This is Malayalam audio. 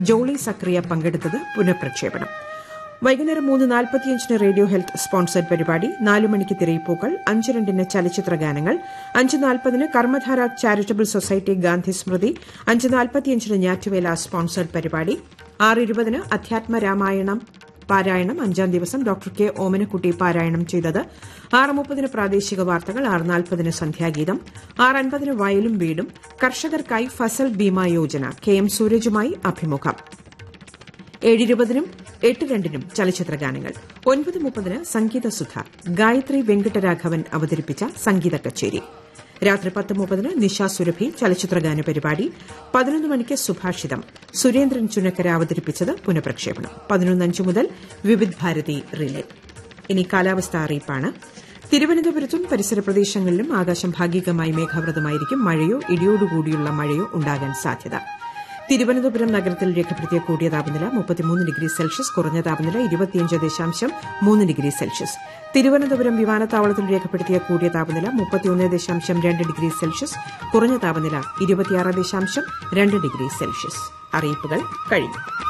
ജോളി സക്രിയ പങ്കെടുത്തത് പുനഃപ്രക്ഷേപണം വൈകുന്നേരം മൂന്ന് നാൽപ്പത്തിയഞ്ചിന് റേഡിയോ ഹെൽത്ത് സ്പോൺസർഡ് പരിപാടി നാലു മണിക്ക് തിരയിപ്പൂക്കൾ അഞ്ച് രണ്ടിന് ചലച്ചിത്ര ഗാനങ്ങൾ അഞ്ച് നാൽപ്പതിന് കർമ്മധാര ചാരിറ്റബിൾ സൊസൈറ്റി ഗാന്ധി സ്മൃതി അഞ്ച് നാൽപ്പത്തിയഞ്ചിന് ഞാറ്റുവേല സ്പോൺസർഡ് പരിപാടി ആറ് ഇരുപതിന് അധ്യാത്മ രാമായണം പാരായണം അഞ്ചാം ദിവസം ഡോക്ടർ കെ ഓമനക്കുട്ടി പാരായണം ചെയ്തത് ആറ് മുപ്പതിന് പ്രാദേശിക വാർത്തകൾ ആറ് നാൽപ്പതിന് സന്ധ്യാഗീതം ആറ് അൻപതിന് വയലും വീടും കർഷകർക്കായി ഫസൽ ബീമ യോജന കെ എം സൂരജുമായി അഭിമുഖം ഏഴിരുപതിനും എട്ട് രണ്ടിനും ചലച്ചിത്ര ഗാനങ്ങൾ ഒൻപത് മുപ്പതിന് സംഗീതസുധ ഗായത്രി വെങ്കട്ടരാഘവൻ അവതരിപ്പിച്ച സംഗീത കച്ചേരി രാത്രി പത്ത് മുപ്പതിന് നിശ സുരഭി ചലച്ചിത്രഗാന പരിപാടി പതിനൊന്ന് മണിക്ക് സുഭാഷിതം സുരേന്ദ്രൻ ചുനക്കര അവതരിപ്പിച്ചത് പുനഃപ്രക്ഷേപണം പതിനൊന്നഞ്ച് മുതൽ വിവിധ് ഭാരതി റിലേ ഇനി കാലാവസ്ഥ അറിയിപ്പാണ് തിരുവനന്തപുരത്തും പരിസര പ്രദേശങ്ങളിലും ആകാശം ഭാഗികമായി മേഘാവൃതമായിരിക്കും മഴയോ ഇടിയോടുകൂടിയുള്ള മഴയോ ഉണ്ടാകാൻ സാധ്യത തിരുവനന്തപുരം നഗരത്തിൽ രേഖപ്പെടുത്തിയ കൂടിയ താപനില മുപ്പത്തിമൂന്ന് ഡിഗ്രി സെൽഷ്യസ് കുറഞ്ഞ താപനില ഇരുപത്തിയഞ്ച് ദശാംശം മൂന്ന് ഡിഗ്രി സെൽഷ്യസ് തിരുവനന്തപുരം വിമാനത്താവളത്തിൽ രേഖപ്പെടുത്തിയ കൂടിയ താപനില മുപ്പത്തിയൊന്ന് ദശാംശം രണ്ട് ഡിഗ്രി സെൽഷ്യസ് കുറഞ്ഞ താപനില ഇരുപത്തിയാറ് ദശാംശം രണ്ട് ഡിഗ്രി സെൽഷ്യസ് അറിയിപ്പുകൾ കഴിഞ്ഞു